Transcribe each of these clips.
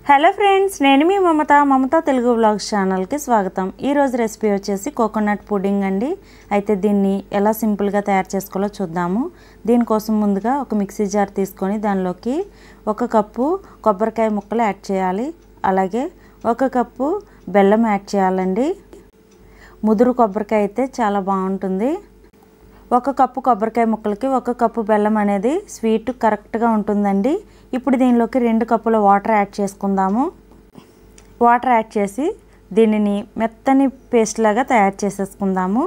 hello friends నేను మీ మమత మమత Telugu vlogs ఛానల్కి స్వాగతం ఈరోజు రెసిపీ వచ్చేసి కోకోనట్ పుడింగ్ అండి అయితే దీన్ని ఎలా సింపుల్గా తయారు చేసుకోవాలో చూద్దాము దీనికోసం ముందుగా ఒక మిక్సీ జార్ తీసుకొని దానిలోకి ఒక కప్పు కొబ్బరికాయ ముక్కలు యాడ్ చేయాలి అలాగే ఒక కప్పు బెల్లం యాడ్ చేయాలండి ముదురు కొబ్బరికాయ అయితే చాలా బాగుంటుంది ఒక కప్పు కొబ్బరికాయ ముక్కలకి ఒక కప్పు బెల్లం అనేది స్వీట్ కరెక్ట్గా ఉంటుందండి ఇప్పుడు దీనిలోకి రెండు కప్పుల వాటర్ యాడ్ చేసుకుందాము వాటర్ యాడ్ చేసి దీనిని మెత్తని పేస్ట్ లాగా తయారు చేసేసుకుందాము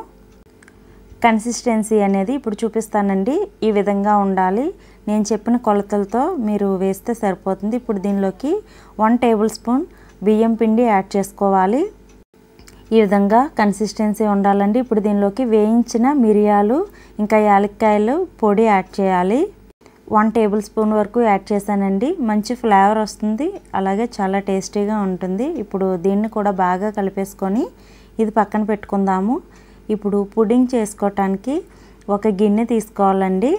కన్సిస్టెన్సీ అనేది ఇప్పుడు చూపిస్తానండి ఈ విధంగా ఉండాలి నేను చెప్పిన కొలతలతో మీరు వేస్తే సరిపోతుంది ఇప్పుడు దీనిలోకి వన్ టేబుల్ స్పూన్ బియ్యం పిండి యాడ్ చేసుకోవాలి ఈ విధంగా కన్సిస్టెన్సీ ఉండాలండి ఇప్పుడు దీనిలోకి వేయించిన మిరియాలు ఇంకా యాలక్కాయలు పొడి యాడ్ చేయాలి వన్ టేబుల్ స్పూన్ వరకు యాడ్ చేశానండి మంచి ఫ్లేవర్ వస్తుంది అలాగే చాలా టేస్టీగా ఉంటుంది ఇప్పుడు దీన్ని కూడా బాగా కలిపేసుకొని ఇది పక్కన పెట్టుకుందాము ఇప్పుడు పుడింగ్ చేసుకోవటానికి ఒక గిన్నె తీసుకోవాలండి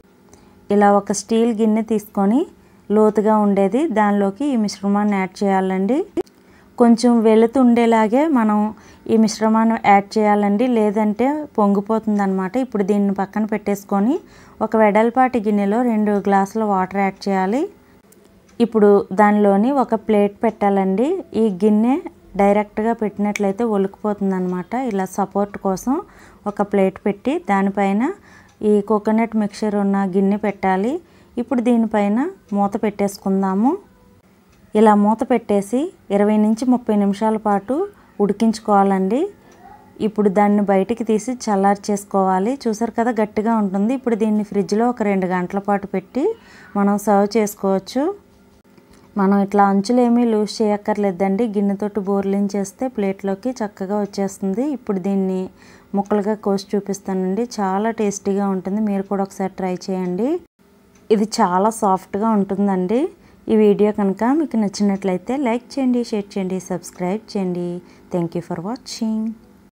ఇలా ఒక స్టీల్ గిన్నె తీసుకొని లోతుగా ఉండేది దానిలోకి ఈ మిశ్రమాన్ని యాడ్ చేయాలండి కొంచెం వెళుతుండేలాగే మనం ఈ మిశ్రమాన్ని యాడ్ చేయాలండి లేదంటే పొంగిపోతుంది అనమాట ఇప్పుడు దీన్ని పక్కన పెట్టేసుకొని ఒక వెడల్పాటి గిన్నెలో రెండు గ్లాసుల వాటర్ యాడ్ చేయాలి ఇప్పుడు దానిలోని ఒక ప్లేట్ పెట్టాలండి ఈ గిన్నె డైరెక్ట్గా పెట్టినట్లయితే ఒలికిపోతుంది అనమాట ఇలా సపోర్ట్ కోసం ఒక ప్లేట్ పెట్టి దానిపైన ఈ కోకోనట్ మిక్చర్ ఉన్న గిన్నె పెట్టాలి ఇప్పుడు దీనిపైన మూత పెట్టేసుకుందాము ఇలా మూత పెట్టేసి ఇరవై నుంచి ముప్పై నిమిషాల పాటు ఉడికించుకోవాలండి ఇప్పుడు దాన్ని బయటికి తీసి చల్లారి చేసుకోవాలి చూసారు కదా గట్టిగా ఉంటుంది ఇప్పుడు దీన్ని ఫ్రిడ్జ్లో ఒక రెండు గంటల పాటు పెట్టి మనం సర్వ్ చేసుకోవచ్చు మనం ఇట్లా అంచులు ఏమీ లూజ్ చేయక్కర్లేదండి గిన్నెతోటి బోర్లించేస్తే ప్లేట్లోకి చక్కగా వచ్చేస్తుంది ఇప్పుడు దీన్ని ముక్కలుగా కోసి చూపిస్తానండి చాలా టేస్టీగా ఉంటుంది మీరు కూడా ఒకసారి ట్రై చేయండి ఇది చాలా సాఫ్ట్గా ఉంటుందండి ఈ వీడియో కనుక మీకు నచ్చినట్లయితే లైక్ చేయండి షేర్ చేయండి సబ్స్క్రైబ్ చేయండి థ్యాంక్ యూ ఫర్ వాచింగ్